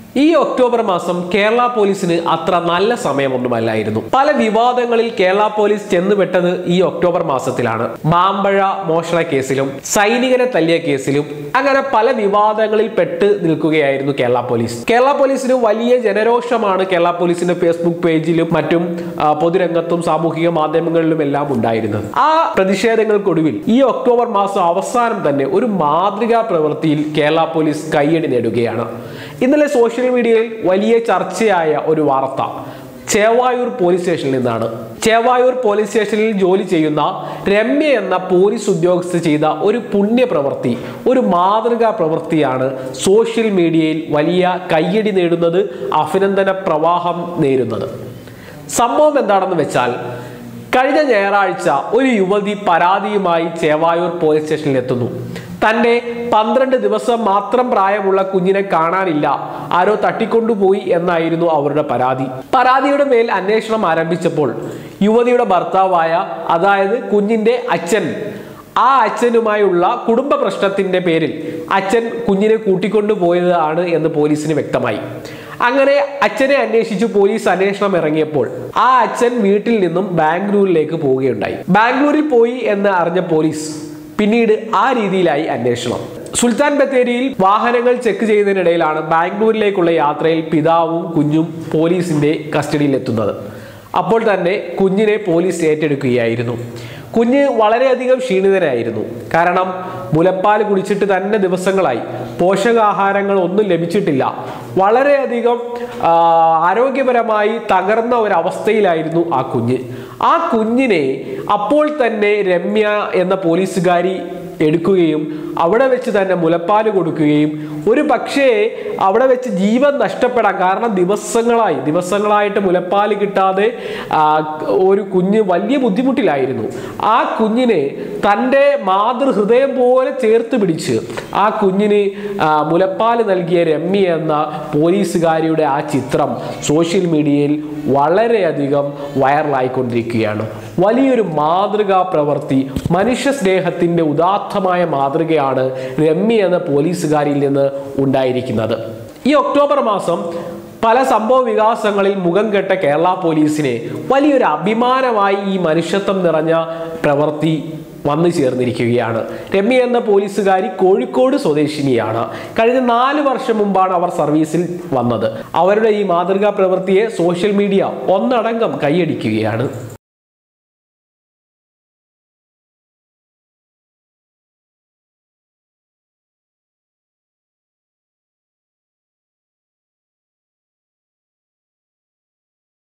ഈ ഒക്ടോബർ മാസം കേരള പോലീസിന് അത്ര നല്ല സമയമൊന്നുമല്ലായിരുന്നു പല വിവാദങ്ങളിൽ കേരള പോലീസ് ചെന്നുപെട്ടത് ഈ ഒക്ടോബർ മാസത്തിലാണ് മാമ്പഴ മോഷണ കേസിലും സൈനികനെ തല്ലിയ കേസിലും അങ്ങനെ പല വിവാദങ്ങളിൽ പെട്ട് നിൽക്കുകയായിരുന്നു കേരള പോലീസ് കേരള പോലീസിന് വലിയ ജനരോഷമാണ് കേരള പോലീസിന്റെ ഫേസ്ബുക്ക് പേജിലും മറ്റും ആ, പൊതുരംഗത്തും സാമൂഹിക മാധ്യമങ്ങളിലും എല്ലാം ഉണ്ടായിരുന്നത് ആ പ്രതിഷേധങ്ങൾക്കൊടുവിൽ ഈ ഒക്ടോബർ മാസം അവസാനം തന്നെ ഒരു മാതൃകാ പ്രവൃത്തിയിൽ കേരള പോലീസ് കയ്യടി നേടുകയാണ് ഇന്നലെ സോഷ്യൽ മീഡിയയിൽ വലിയ ചർച്ചയായ ഒരു വാർത്ത ചേവായൂർ പോലീസ് സ്റ്റേഷനിൽ നിന്നാണ് ചേവായൂർ പോലീസ് സ്റ്റേഷനിൽ ജോലി ചെയ്യുന്ന രമ്യ എന്ന പോലീസ് ഉദ്യോഗസ്ഥ ചെയ്ത ഒരു പുണ്യപ്രവൃത്തി ഒരു മാതൃകാ പ്രവൃത്തിയാണ് സോഷ്യൽ മീഡിയയിൽ വലിയ കയ്യടി നേടുന്നത് അഭിനന്ദന പ്രവാഹം നേരുന്നത് സംഭവം എന്താണെന്ന് വെച്ചാൽ കഴിഞ്ഞ ഞായറാഴ്ച ഒരു യുവതി പരാതിയുമായി ചേവായൂർ പോലീസ് സ്റ്റേഷനിൽ എത്തുന്നു തന്റെ പന്ത്രണ്ട് ദിവസം മാത്രം പ്രായമുള്ള കുഞ്ഞിനെ കാണാനില്ല ആരോ തട്ടിക്കൊണ്ടുപോയി എന്നായിരുന്നു അവരുടെ പരാതി പരാതിയുടെ മേൽ അന്വേഷണം ആരംഭിച്ചപ്പോൾ യുവതിയുടെ ഭർത്താവായ അതായത് കുഞ്ഞിന്റെ അച്ഛൻ ആ അച്ഛനുമായുള്ള കുടുംബ പ്രശ്നത്തിന്റെ പേരിൽ അച്ഛൻ കുഞ്ഞിനെ കൂട്ടിക്കൊണ്ടുപോയതാണ് എന്ന് പോലീസിന് വ്യക്തമായി അങ്ങനെ അച്ഛനെ അന്വേഷിച്ചു പോലീസ് അന്വേഷണം ഇറങ്ങിയപ്പോൾ ആ അച്ഛൻ വീട്ടിൽ നിന്നും ബാംഗ്ലൂരിലേക്ക് പോവുകയുണ്ടായി ബാംഗ്ലൂരിൽ പോയി എന്ന് അറിഞ്ഞ പോലീസ് പിന്നീട് ആ രീതിയിലായി അന്വേഷണം സുൽത്താൻ ബത്തേരിയിൽ വാഹനങ്ങൾ ചെക്ക് ചെയ്യുന്നതിനിടയിലാണ് ബാംഗ്ലൂരിലേക്കുള്ള യാത്രയിൽ പിതാവും കുഞ്ഞും പോലീസിന്റെ കസ്റ്റഡിയിൽ എത്തുന്നത് അപ്പോൾ തന്നെ കുഞ്ഞിനെ പോലീസ് ഏറ്റെടുക്കുകയായിരുന്നു കുഞ്ഞ് വളരെയധികം ക്ഷീണിതനായിരുന്നു കാരണം മുലപ്പാൽ കുടിച്ചിട്ട് തന്നെ ദിവസങ്ങളായി പോഷകാഹാരങ്ങൾ ഒന്നും ലഭിച്ചിട്ടില്ല വളരെയധികം ആ, ആരോഗ്യപരമായി തകർന്ന ഒരവസ്ഥയിലായിരുന്നു ആ കുഞ്ഞ് ആ കുഞ്ഞിനെ അപ്പോൾ തന്നെ രമ്യ എന്ന പോലീസുകാരി എടുക്കുകയും അവിടെ വെച്ച് തന്നെ മുലപ്പാൽ കൊടുക്കുകയും ഒരു പക്ഷേ അവിടെ വെച്ച് ജീവൻ നഷ്ടപ്പെടാം കാരണം ദിവസങ്ങളായി ദിവസങ്ങളായിട്ട് മുലപ്പാൽ കിട്ടാതെ ആ, ഒരു കുഞ്ഞ് വലിയ ബുദ്ധിമുട്ടിലായിരുന്നു ആ കുഞ്ഞിനെ തൻ്റെ മാതൃഹൃദയം പോലെ ചേർത്ത് പിടിച്ച് ആ കുഞ്ഞിന് ആ, മുലപ്പാൽ നൽകിയ രമ്യ എന്ന പോലീസുകാരിയുടെ ആ ചിത്രം സോഷ്യൽ മീഡിയയിൽ വളരെയധികം വൈറലായിക്കൊണ്ടിരിക്കുകയാണ് വലിയൊരു മാതൃകാ പ്രവൃത്തി മനുഷ്യ സ്നേഹത്തിന്റെ ഉദാത്തമായ മാതൃകയാണ് രമ്യ എന്ന പോലീസുകാരിയിൽ നിന്ന് ഉണ്ടായിരിക്കുന്നത് ഈ ഒക്ടോബർ മാസം പല സംഭവ വികാസങ്ങളിൽ മുഖം കെട്ട കേരള പോലീസിനെ വലിയൊരു അഭിമാനമായി ഈ മനുഷ്യത്വം നിറഞ്ഞ പ്രവൃത്തി വന്നു ചേർന്നിരിക്കുകയാണ് രമ്യ എന്ന പോലീസുകാരി കോഴിക്കോട് സ്വദേശിനിയാണ് കഴിഞ്ഞ നാല് വർഷം മുമ്പാണ് അവർ സർവീസിൽ വന്നത് അവരുടെ ഈ മാതൃകാ പ്രവൃത്തിയെ സോഷ്യൽ മീഡിയ ഒന്നടങ്കം കൈയടിക്കുകയാണ്